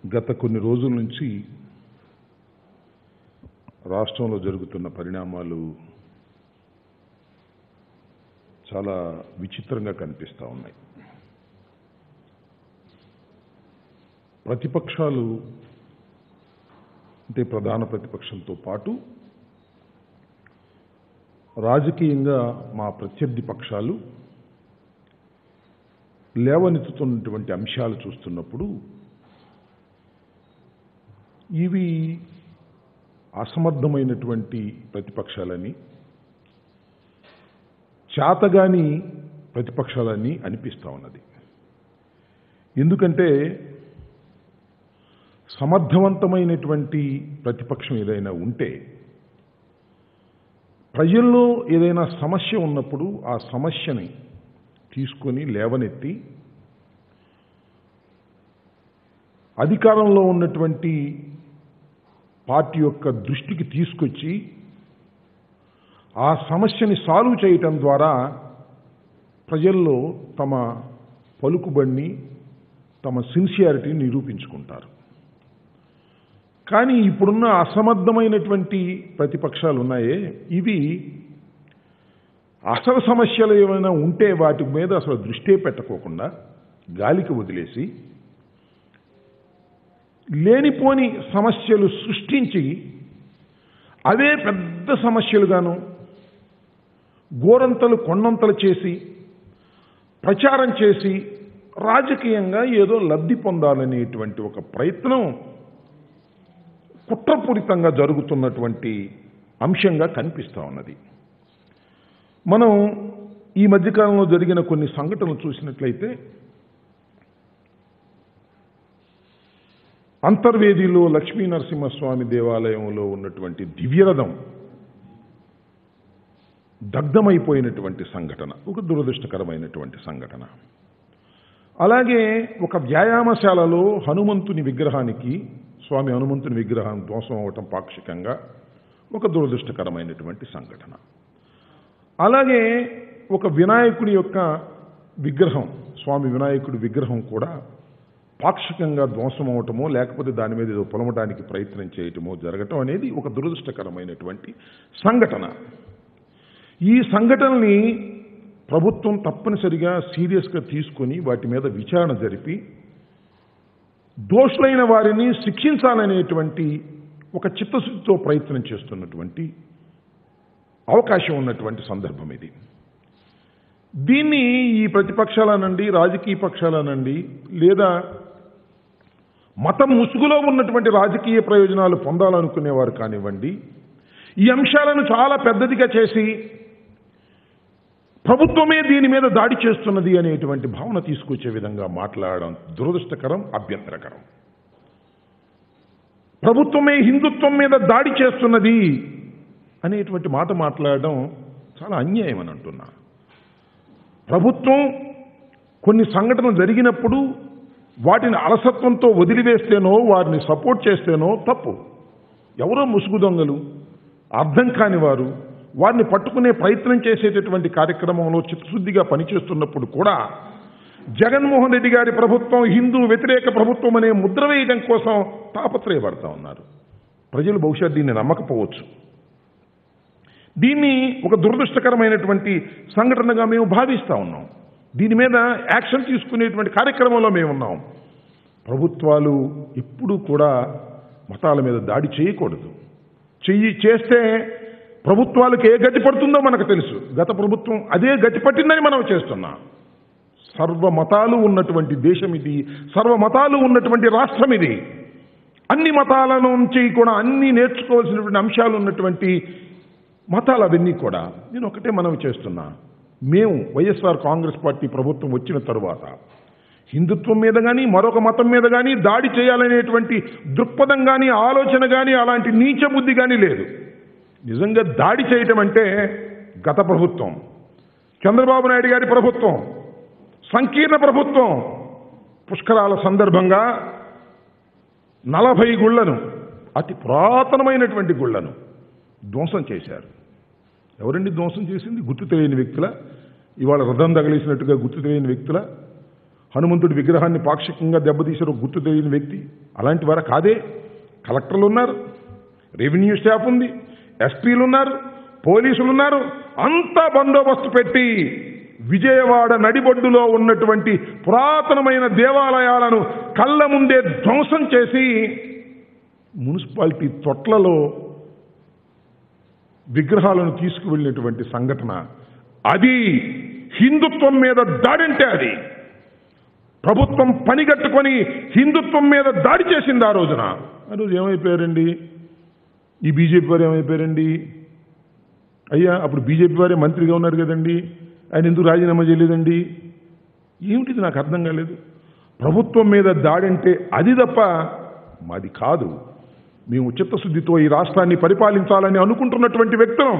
గత కొన్ని రోజుల నుంచి రాష్ట్రంలో జరుగుతున్న పరిణామాలు చాలా విచిత్రంగా కనిపిస్తూ ఉన్నాయి ప్రతిపక్షాలు అంటే ప్రధాన ప్రతిపక్షంతో పాటు రాజకీయంగా మా ప్రత్యర్థి పక్షాలు లేవనెత్తుతున్నటువంటి అంశాలు చూస్తున్నప్పుడు ఇవి అసమర్థమైనటువంటి ప్రతిపక్షాలని చేతగాని ప్రతిపక్షాలని అనిపిస్తూ ఉన్నది ఎందుకంటే సమర్థవంతమైనటువంటి ప్రతిపక్షం ఏదైనా ఉంటే ప్రజల్లో ఏదైనా సమస్య ఉన్నప్పుడు ఆ సమస్యని తీసుకొని లేవనెత్తి అధికారంలో ఉన్నటువంటి పార్టీ యొక్క దృష్టికి తీసుకొచ్చి ఆ సమస్యని సాల్వ్ చేయటం ద్వారా ప్రజల్లో తమ పలుకుబడిని తమ సిన్సియారిటీని నిరూపించుకుంటారు కానీ ఇప్పుడున్న అసమర్థమైనటువంటి ప్రతిపక్షాలు ఉన్నాయే ఇవి అసలు సమస్యలు ఏమైనా ఉంటే వాటి మీద అసలు దృష్టే పెట్టకోకుండా గాలికి వదిలేసి లేనిపోని సమస్యలు సృష్టించి అవే పెద్ద సమస్యలుగాను గోరంతలు కొండంతలు చేసి ప్రచారం చేసి రాజకీయంగా ఏదో లబ్ధి పొందాలనేటువంటి ఒక ప్రయత్నం కుట్రపూరితంగా జరుగుతున్నటువంటి అంశంగా కనిపిస్తూ ఉన్నది మనం ఈ మధ్యకాలంలో జరిగిన కొన్ని సంఘటనలు చూసినట్లయితే అంతర్వేదిలో లక్ష్మీ నరసింహస్వామి దేవాలయంలో ఉన్నటువంటి దివ్యరథం దగ్ధమైపోయినటువంటి సంఘటన ఒక దురదృష్టకరమైనటువంటి సంఘటన అలాగే ఒక వ్యాయామశాలలో హనుమంతుని విగ్రహానికి స్వామి హనుమంతుని విగ్రహం ధ్వంసం అవటం పాక్షికంగా ఒక దురదృష్టకరమైనటువంటి సంఘటన అలాగే ఒక వినాయకుడి యొక్క విగ్రహం స్వామి వినాయకుడి విగ్రహం కూడా పాక్షికంగా ధ్వంసం అవటమో లేకపోతే దాని మీద ఏదో పొలమటానికి ప్రయత్నం చేయటమో జరగటం అనేది ఒక దురదృష్టకరమైనటువంటి సంఘటన ఈ సంఘటనని ప్రభుత్వం తప్పనిసరిగా సీరియస్గా తీసుకొని వాటి మీద విచారణ జరిపి దోషులైన వారిని శిక్షించాలనేటువంటి ఒక చిత్తశుద్ధితో ప్రయత్నం చేస్తున్నటువంటి అవకాశం ఉన్నటువంటి సందర్భం ఇది దీన్ని ఈ ప్రతిపక్షాలనండి రాజకీయ పక్షాలనండి లేదా మతం ముసుగులో ఉన్నటువంటి రాజకీయ ప్రయోజనాలు పొందాలనుకునేవారు కానివ్వండి ఈ అంశాలను చాలా పెద్దదిగా చేసి ప్రభుత్వమే దీని మీద దాడి చేస్తున్నది అనేటువంటి భావన తీసుకొచ్చే విధంగా మాట్లాడడం దురదృష్టకరం అభ్యంతరకరం ప్రభుత్వమే హిందుత్వం మీద దాడి చేస్తున్నది అనేటువంటి మాట మాట్లాడడం చాలా అన్యాయం అని అంటున్నా ప్రభుత్వం కొన్ని సంఘటనలు జరిగినప్పుడు వాటిని అలసత్వంతో వదిలివేస్తేనో వారిని సపోర్ట్ చేస్తేనో తప్పు ఎవరో ముసుగు దొంగలు అర్థం కాని వారు వారిని పట్టుకునే ప్రయత్నం చేసేటటువంటి కార్యక్రమంలో చిత్తశుద్ధిగా పనిచేస్తున్నప్పుడు కూడా జగన్మోహన్ రెడ్డి గారి ప్రభుత్వం హిందూ వ్యతిరేక ప్రభుత్వం అనే ముద్ర వేయడం కోసం తాపత్రయపడతా ఉన్నారు ప్రజలు బహుశా దీన్ని నమ్మకపోవచ్చు దీన్ని ఒక దురదృష్టకరమైనటువంటి సంఘటనగా మేము భావిస్తూ ఉన్నాం దీని మీద యాక్షన్ తీసుకునేటువంటి కార్యక్రమంలో మేము ఉన్నాం ప్రభుత్వాలు ఎప్పుడూ కూడా మతాల మీద దాడి చేయకూడదు చెయ్యి చేస్తే ప్రభుత్వాలకు ఏ గతి పడుతుందో మనకు తెలుసు గత ప్రభుత్వం అదే గతి పట్టిందని మనం చేస్తున్నాం సర్వ మతాలు ఉన్నటువంటి దేశం ఇది సర్వ మతాలు ఉన్నటువంటి రాష్ట్రం ఇది అన్ని మతాల నుంచి కూడా అన్ని నేర్చుకోవాల్సినటువంటి అంశాలు ఉన్నటువంటి మతాలు అవన్నీ కూడా నేను ఒకటే మనం చేస్తున్నా మేము వైఎస్ఆర్ కాంగ్రెస్ పార్టీ ప్రభుత్వం వచ్చిన తరువాత హిందుత్వం మీద కానీ మరొక మతం మీద కానీ దాడి చేయాలనేటువంటి దృక్పథం కానీ ఆలోచన కానీ అలాంటి నీచ బుద్ధి కానీ లేదు నిజంగా దాడి చేయటం అంటే గత ప్రభుత్వం చంద్రబాబు నాయుడు గారి ప్రభుత్వం సంకీర్ణ ప్రభుత్వం పుష్కరాల సందర్భంగా నలభై గుళ్లను అతి పురాతనమైనటువంటి గుళ్లను ధ్వంసం చేశారు ఎవరండి ధ్వంసం చేసింది గుర్తు తెలియని వ్యక్తుల ఇవాళ రథం తగిలేసినట్టుగా గుర్తు తెలియని వ్యక్తుల హనుమంతుడి విగ్రహాన్ని పాక్షికంగా దెబ్బతీసిన ఒక గుర్తు తెలియని వ్యక్తి అలాంటి వారు కాదే కలెక్టర్లు ఉన్నారు రెవెన్యూ స్టాఫ్ ఉంది ఎస్పీలు ఉన్నారు పోలీసులు ఉన్నారు అంతా బందోబస్తు పెట్టి విజయవాడ నడిబొడ్డులో ఉన్నటువంటి పురాతనమైన దేవాలయాలను కళ్ళ ముందే ధ్వంసం చేసి మున్సిపాలిటీ తొట్లలో విగ్రహాలను తీసుకువెళ్ళినటువంటి సంఘటన అది హిందుత్వం మీద దాడంటే అది ప్రభుత్వం పనిగట్టుకొని హిందుత్వం మీద దాడి చేసింది ఆ రోజున ఆ రోజు ఏమైపోయారండి ఈ బీజేపీ వారు ఏమైపోయారండి అయ్యా అప్పుడు బీజేపీ వారే మంత్రిగా ఉన్నారు కదండి ఆయన ఎందుకు రాజీనామా చేయలేదండి ఏమిటిది నాకు అర్థం కాలేదు ప్రభుత్వం మీద దాడంటే అది తప్ప మాది కాదు మేము చిత్తశుద్ధితో ఈ రాష్ట్రాన్ని పరిపాలించాలని అనుకుంటున్నటువంటి వ్యక్తులం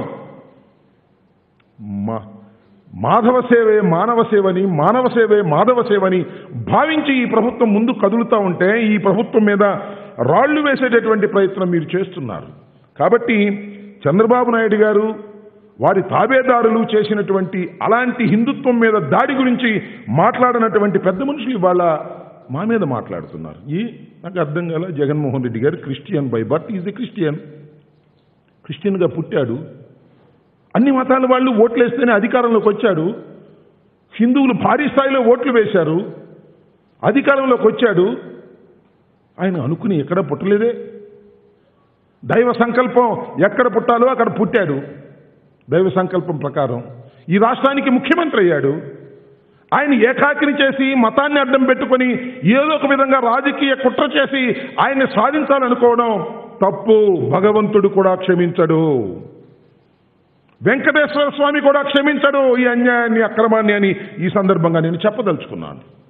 మా మాధవ సేవే మానవ సేవని మానవ సేవే మాధవ సేవని భావించి ఈ ప్రభుత్వం ముందు కదులుతూ ఉంటే ఈ ప్రభుత్వం మీద రాళ్లు వేసేటటువంటి ప్రయత్నం మీరు చేస్తున్నారు కాబట్టి చంద్రబాబు నాయుడు గారు వారి తాబేదారులు చేసినటువంటి అలాంటి హిందుత్వం మీద దాడి గురించి మాట్లాడినటువంటి పెద్ద మనుషులు ఇవాళ మా మీద మాట్లాడుతున్నారు ఈ నాకు అర్థం కాల జగన్మోహన్ రెడ్డి గారు Christian by but is a Christian క్రిస్టియన్గా పుట్టాడు అన్ని మతాల వాళ్ళు ఓట్లేస్తేనే అధికారంలోకి వచ్చాడు హిందువులు భారీ స్థాయిలో ఓట్లు వేశారు అధికారంలోకి వచ్చాడు ఆయన అనుకుని ఎక్కడ పుట్టలేదే దైవ సంకల్పం ఎక్కడ పుట్టాలో అక్కడ పుట్టాడు దైవ సంకల్పం ప్రకారం ఈ రాష్ట్రానికి ముఖ్యమంత్రి అయ్యాడు ఆయన ఏకాకిని చేసి మతాన్ని అడ్డం పెట్టుకొని ఏదో ఒక విధంగా రాజకీయ కుట్ర చేసి ఆయన్ని సాధించాలనుకోవడం తప్పు భగవంతుడు కూడా క్షమించడు వెంకటేశ్వర స్వామి కూడా క్షమించడు ఈ అన్యాయాన్ని అక్రమాన్ని అని ఈ సందర్భంగా నేను చెప్పదలుచుకున్నాను